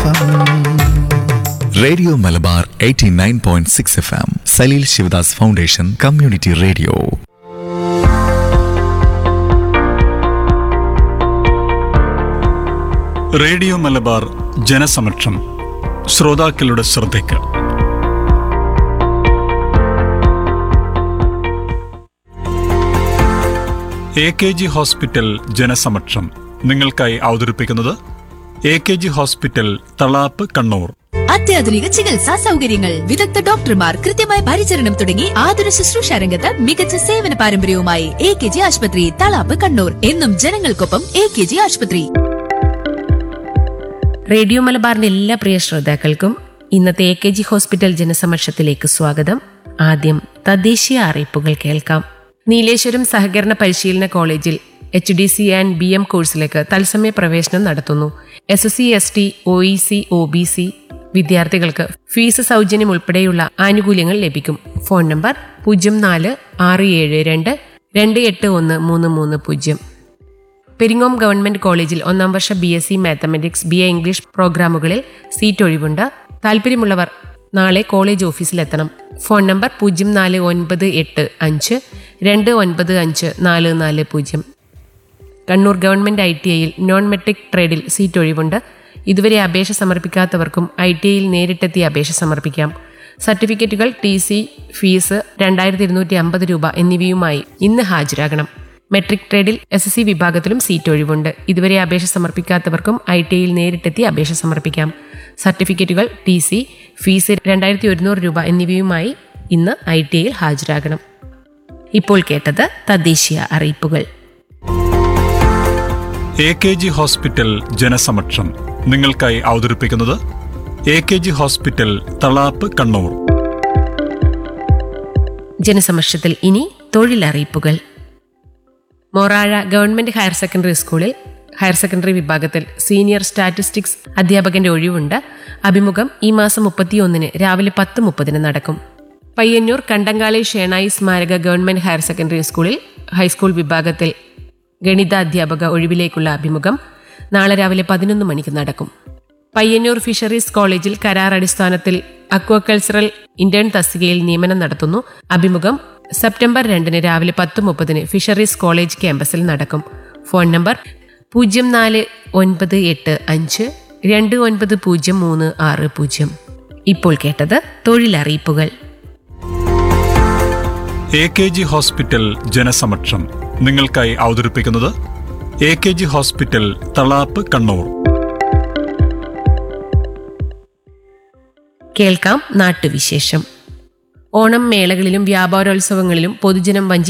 FM radio Malabar 89.6 F M Saleel Sivadas foundation community radio radio Malabar ജനസമക്ഷം ശ്രോതാക്കളുടെ ശ്രദ്ധയ്ക്ക് എ കെ ജി ഹോസ്പിറ്റൽ ജനസമക്ഷം നിങ്ങൾക്കായി അവതരിപ്പിക്കുന്നത് A K G hospital Thalap Kannur അത്യാധുനിക ചികിത്സാ സൗകര്യങ്ങൾ വിദഗ്ധ ഡോക്ടർമാർ കൃത്യമായ പരിചരണം തുടങ്ങി ആതുര ശുശ്രൂഷ രംഗത്ത് മികച്ച സേവന പാരമ്പര്യവുമായി എ കെ ജി ആശുപത്രി തളാപ്പ് കണ്ണൂർ എന്നും ജനങ്ങൾക്കൊപ്പം എ കെ ജി ആശുപത്രി റേഡിയോ മലബാറിന്റെ എല്ലാ പ്രിയ ശ്രോതാക്കൾക്കും ഇന്നത്തെ എ കെ ജി ഹോസ്പിറ്റൽ ജനസമക്ഷത്തിലേക്ക് സ്വാഗതം ആദ്യം തദ്ദേശീയ അറിയിപ്പുകൾ കേൾക്കാം നീലേശ്വരം സഹകരണ പരിശീലന കോളേജിൽ H D C and B M കോഴ്സിലേക്ക് തത്സമയ പ്രവേശനം നടത്തുന്നു S S C S T O E C O B C വിദ്യാർത്ഥികൾക്ക് ഫീസ് സൗജന്യം ഉൾപ്പെടെയുള്ള ആനുകൂല്യങ്ങൾ ലഭിക്കും ഫോൺ നമ്പർ പൂജ്യം നാല് ആറ് ഏഴ് രണ്ട് രണ്ട് എട്ട് ഒന്ന് മൂന്ന് മൂന്ന് പൂജ്യം പെരിങ്ങോം ഗവൺമെന്റ് കോളേജിൽ ഒന്നാം വർഷ B S C mathematics B A English പ്രോഗ്രാമുകളിൽ സീറ്റ് ഒഴിവുണ്ട് താല്പര്യമുള്ളവർ നാളെ കോളേജ് ഓഫീസിലെത്തണം ഫോൺ നമ്പർ പൂജ്യം നാല് ഒൻപത് എട്ട് അഞ്ച് രണ്ട് ഒൻപത് അഞ്ച് നാല് നാല് പൂജ്യം കണ്ണൂർ ഗവൺമെന്റ് ഐ ടി ഐയിൽ നോൺ മെട്രിക് ട്രേഡിൽ സീറ്റ് ഒഴിവുണ്ട് ഇതുവരെ അപേക്ഷ സമർപ്പിക്കാത്തവർക്കും ഐ ടി ഐയിൽ നേരിട്ടെത്തി അപേക്ഷ സമർപ്പിക്കാം സർട്ടിഫിക്കറ്റുകൾ ടി സി ഫീസ് രണ്ടായിരത്തി ഇരുന്നൂറ്റി അമ്പത് രൂപ എന്നിവയുമായി ഇന്ന് ഹാജരാകണം മെട്രിക് ട്രേഡിൽ എസ് എസ് സി വിഭാഗത്തിലും സീറ്റ് ഒഴിവുണ്ട് ഇതുവരെ അപേക്ഷ സമർപ്പിക്കാത്തവർക്കും ഐ ടി ഐയിൽ നേരിട്ടെത്തി അപേക്ഷ സമർപ്പിക്കാം സർട്ടിഫിക്കറ്റുകൾ ടി സി ഫീസ് രണ്ടായിരത്തി ഒരുന്നൂറ് രൂപ എന്നിവയുമായി ഇന്ന് ഐ ടി ഐയിൽ ഹാജരാകണം ഇപ്പോൾ കേട്ടത് തദ്ദേശീയ അറിയിപ്പുകൾ എ കെ ജി ഹോസ്പിറ്റൽ ജനസമക്ഷം നിങ്ങൾക്കായി അവതരിപ്പിക്കുന്നത് A K G hospital Thalap Kannur ജനസമക്ഷത്തിൽ ഇനി തൊഴിലറിയിപ്പുകൾ മൊറാഴ ഗവൺമെന്റ് ഹയർ സെക്കൻഡറി സ്കൂളിൽ ഹയർ സെക്കൻഡറി വിഭാഗത്തിൽ സീനിയർ സ്റ്റാറ്റിസ്റ്റിക്സ് അധ്യാപകന്റെ ഒഴിവുണ്ട് അഭിമുഖം ഈ മാസം മുപ്പത്തിയൊന്നിന് രാവിലെ പത്ത് മുപ്പതിന് നടക്കും പയ്യന്നൂർ കണ്ടങ്കാളി ഷേണായി സ്മാരക ഗവൺമെന്റ് ഹയർ സെക്കൻഡറി സ്കൂളിൽ ഹൈസ്കൂൾ വിഭാഗത്തിൽ ഗണിത അധ്യാപക ഒഴിവിലേക്കുള്ള അഭിമുഖം നാളെ രാവിലെ പതിനൊന്ന് മണിക്ക് നടക്കും പയ്യന്നൂർ ഫിഷറീസ് കോളേജിൽ കരാർ അടിസ്ഥാനത്തിൽ അക്വാകൾച്ചറൽ ഇന്റേൺ തസ്തികയിൽ നിയമനം നടത്തുന്നു അഭിമുഖം സെപ്റ്റംബർ രണ്ടിന് രാവിലെ പത്ത് മുപ്പതിന് ഫിഷറീസ് കോളേജ് ക്യാമ്പസിൽ നടക്കും ഫോൺ നമ്പർ പൂജ്യം നാല് ഒൻപത് എട്ട് അഞ്ച് രണ്ട് ഒൻപത് പൂജ്യം മൂന്ന് ആറ് പൂജ്യം ഇപ്പോൾ കേട്ടത് തൊഴിലറിയിപ്പുകൾ എ കെ ജി ഹോസ്പിറ്റൽ ജനസമക്ഷം നിങ്ങൾക്കായി അവതരിപ്പിക്കുന്നത് A K G hospital Thalap Kannur കേൾക്കാം നാട്ടുവിശേഷം ഓണം മേളകളിലും വ്യാപാരോത്സവങ്ങളിലും പൊതുജനം വഞ്ചി